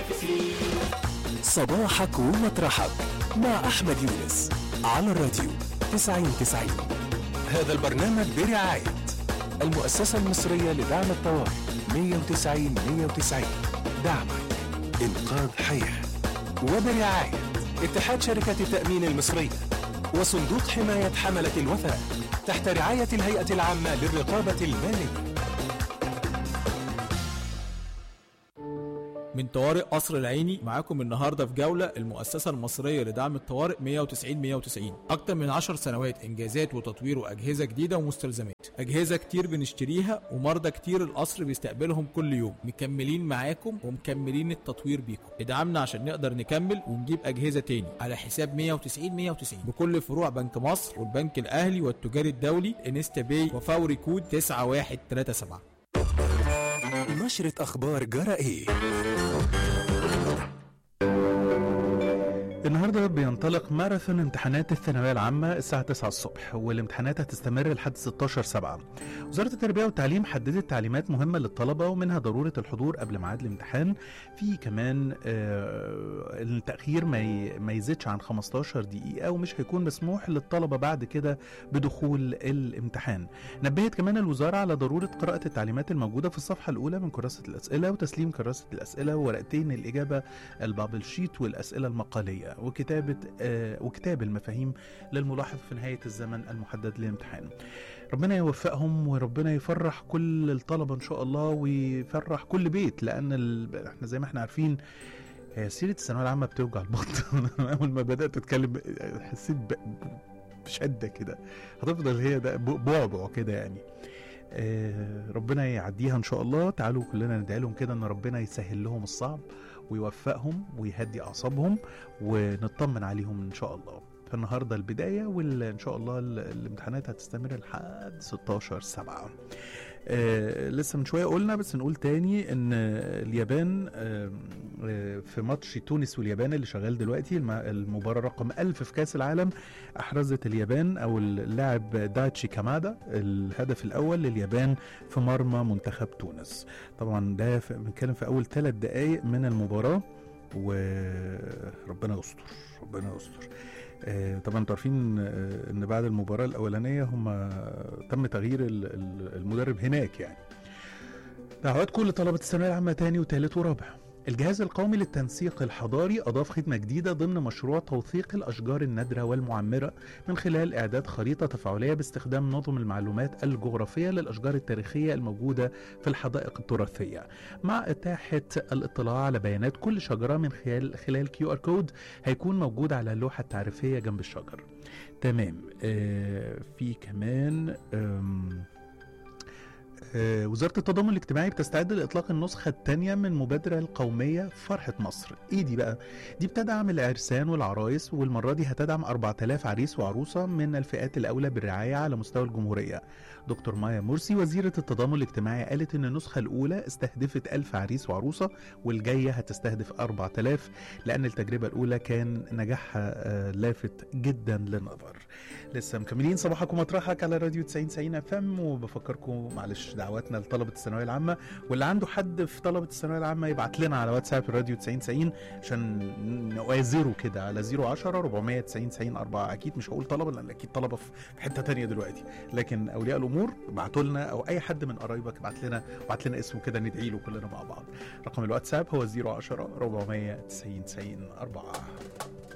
صباحك ومطرحك مع أحمد يونس على الراديو 9090 هذا البرنامج برعاية المؤسسة المصرية لدعم الطوارئ 190 190 دعمك إنقاذ حياة وبرعاية اتحاد شركة التأمين المصرية وصندوق حماية حملة الوثائق تحت رعاية الهيئة العامة للرقابة المالية من طوارئ قصر العيني معاكم النهارده في جوله المؤسسه المصريه لدعم الطوارئ 190 190 اكتر من 10 سنوات انجازات وتطوير واجهزه جديده ومستلزمات اجهزه كتير بنشتريها ومرضى كتير القصر بيستقبلهم كل يوم مكملين معاكم ومكملين التطوير بيكم ادعمنا عشان نقدر نكمل ونجيب اجهزه تاني على حساب 190 190 بكل فروع بنك مصر والبنك الاهلي والتجاري الدولي انستا باي وفوري كود 9137 نشرة أخبار جرى إيه النهارده بينطلق ماراثون امتحانات الثانويه العامه الساعه 9 الصبح والامتحانات هتستمر لحد 16 7 وزاره التربيه والتعليم حددت تعليمات مهمه للطلبه ومنها ضروره الحضور قبل ميعاد الامتحان في كمان آه التاخير ما ي- ما يزيدش عن 15 دقيقه ومش هيكون مسموح للطلبه بعد كده بدخول الامتحان نبهت كمان الوزاره على ضروره قراءه التعليمات الموجوده في الصفحه الاولى من كراسه الاسئله وتسليم كراسه الاسئله وورقتين الاجابه البابل شيت والاسئله المقاليه وكتابه آه وكتاب المفاهيم للملاحظ في نهايه الزمن المحدد للامتحان. ربنا يوفقهم وربنا يفرح كل الطلبه ان شاء الله ويفرح كل بيت لان ال... احنا زي ما احنا عارفين هي سيره الثانويه العامه بتوجع البطن اول ما بدات اتكلم حسيت ب... بشده كده هتفضل هي ده ب- بعبع كده يعني آه، ربنا يعديها ان شاء الله تعالوا كلنا ندعي لهم كده ان ربنا يسهل لهم الصعب ويوفقهم ويهدي اعصابهم ونطمن عليهم ان شاء الله فالنهارده البدايه وان شاء الله ال- الامتحانات هتستمر لحد 16 7 آه لسه من شويه قلنا بس نقول تاني ان اليابان آه آه، في ماتش تونس واليابان اللي شغال دلوقتي الم- المباراه رقم 1000 في كاس العالم احرزت اليابان او اللاعب دايتشي كامادا الهدف الاول لليابان في مرمى منتخب تونس طبعا ده في- بنتكلم في اول ثلاث دقائق من المباراه وربنا يستر ربنا يستر آه، طبعا انتوا عارفين آه، ان بعد المباراه الاولانيه هم تم تغيير ال- ال- المدرب هناك يعني دعوات كل طلبه الثانويه العامه تاني وتالت ورابع الجهاز القومي للتنسيق الحضاري أضاف خدمة جديدة ضمن مشروع توثيق الأشجار النادرة والمعمرة من خلال إعداد خريطة تفاعلية باستخدام نظم المعلومات الجغرافية للأشجار التاريخية الموجودة في الحدائق التراثية مع إتاحة الاطلاع على بيانات كل شجرة من خلال خلال كيو ار كود هيكون موجود على اللوحة التعريفية جنب الشجر تمام آه في كمان آم آه، وزارة التضامن الاجتماعي بتستعد لإطلاق النسخة الثانية من مبادرة القومية فرحة مصر إيه دي بقى؟ دي بتدعم العرسان والعرايس والمرة دي هتدعم 4000 عريس وعروسة من الفئات الأولى بالرعاية على مستوى الجمهورية دكتور مايا مرسي وزيرة التضامن الاجتماعي قالت إن النسخة الأولى استهدفت 1000 عريس وعروسة والجاية هتستهدف 4000 لأن التجربة الأولى كان نجاحها آه، لافت جدا للنظر لسه مكملين صباحكم مطرحك على راديو 90 90 اف ام وبفكركم معلش دعواتنا لطلبه الثانويه العامه واللي عنده حد في طلبه الثانويه العامه يبعت لنا على واتساب الراديو 90 90 عشان نوازره كده على 010 490 90 4 اكيد مش هقول طلبه لان اكيد طلبه في حته تانية دلوقتي لكن اولياء الامور ابعتوا لنا او اي حد من قرايبك ابعت لنا ابعت لنا اسمه كده ندعي له كلنا مع بعض رقم الواتساب هو 010 490 90 4